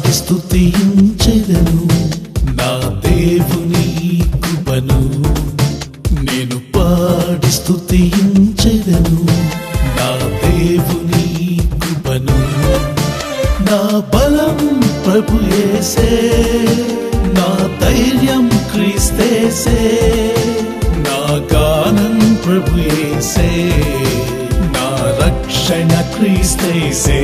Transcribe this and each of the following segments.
పాడి స్తుతించెదను నా దేవుని కృపను నేను పాడి స్తుతించెదను నా దేవుని కృపను నా బలం ప్రభు యేసే నా ధైర్యం క్రీస్తేసే నా గానం ప్రభు యేసే నా రక్షణ క్రీస్తేసే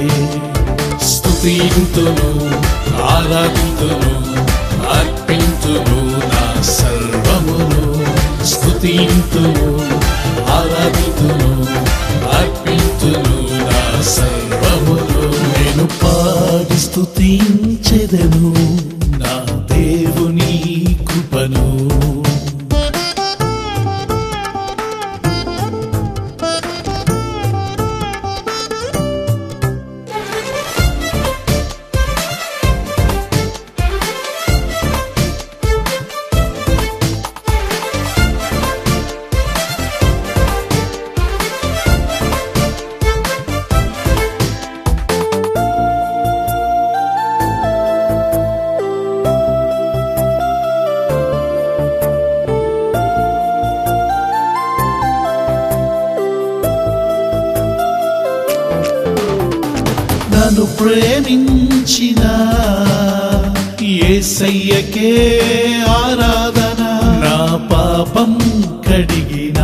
స్తుతింతును ఆరాధింతును అర్పింతును నా సర్వమును స్తుతింతును ఆరాధింతును అర్పింతును నా సర్వమును నేను పాడి స్తుతించెదను నా దేవుని కృపను నన్ను ప్రేమించిన ఏసయ్యకే ఆరాధన నా పాపం కడిగిన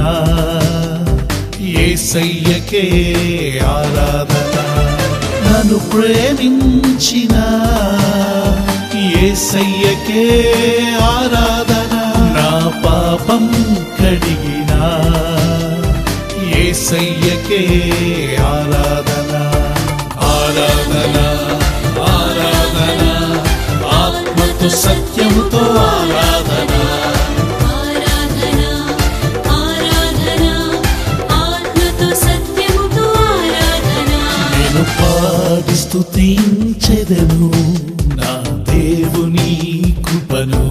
ఏసయ్యకే ఆరాధన నన్ను ప్రేమించిన ఏసయ్యకే ఆరాధన నా పాపం కడిగిన ఏసయ్యకే ఆరాధన ఆరాధన ఆరాధన ఆత్మతో సత్యముతో ఆరాధన ఆరాధన ఆరాధన ఆత్మతో సత్యముతో ఆరాధన నేను పాడి స్తుతించెదను నా దేవుని కృపను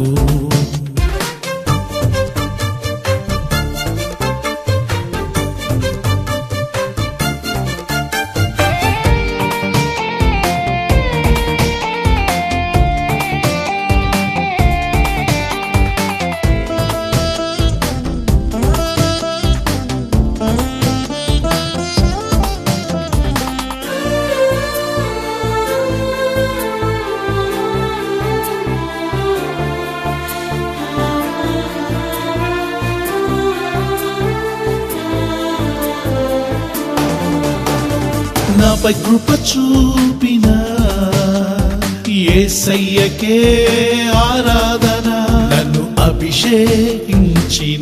నాపై కృప చూపిన ఏసయ్యకే ఆరాధన నన్ను అభిషేకించిన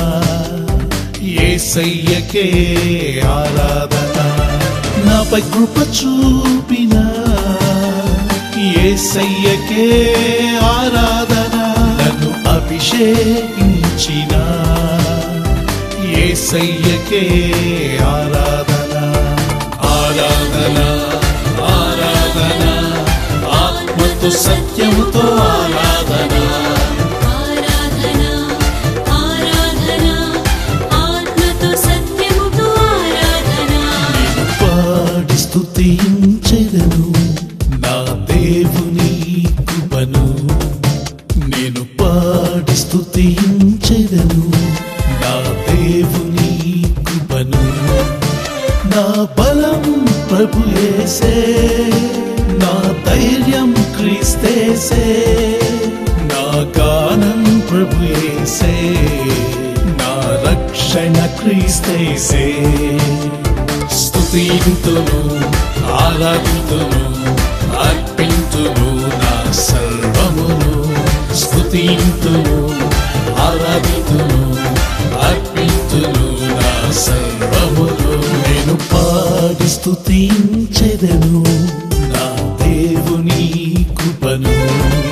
ఏసయ్యకే ఆరాధన నాపై కృప చూపిన ఏసయ్యకే ఆరాధన నన్ను అభిషేకించిన ఏసయ్యకే ఆరాధన ఆరాధన ఆరాధన ఆత్మతో సత్యముతో ఆరాధన ఆరాధన ఆరాధన ఆత్మతో సత్యముతో ఆరాధన నేను పాడి స్తుతించెదను నా దేవుని కృపను నేను పాడి స్తుతించెదను నా దేవుని కృపను నా బలం ప్రభు యేసే నా ధైర్యం క్రీస్తేసే నా గానం ప్రభు యేసే నా రక్షణ క్రీస్తేసే స్తుతింతును ఆరాధింతును అర్పింతును నా సర్వమును స్తుతింతును ఆరాధింతును అర్పింతును నా సర్వమును నేను పాడి స్తుతించెదను నా దేవుని కృపను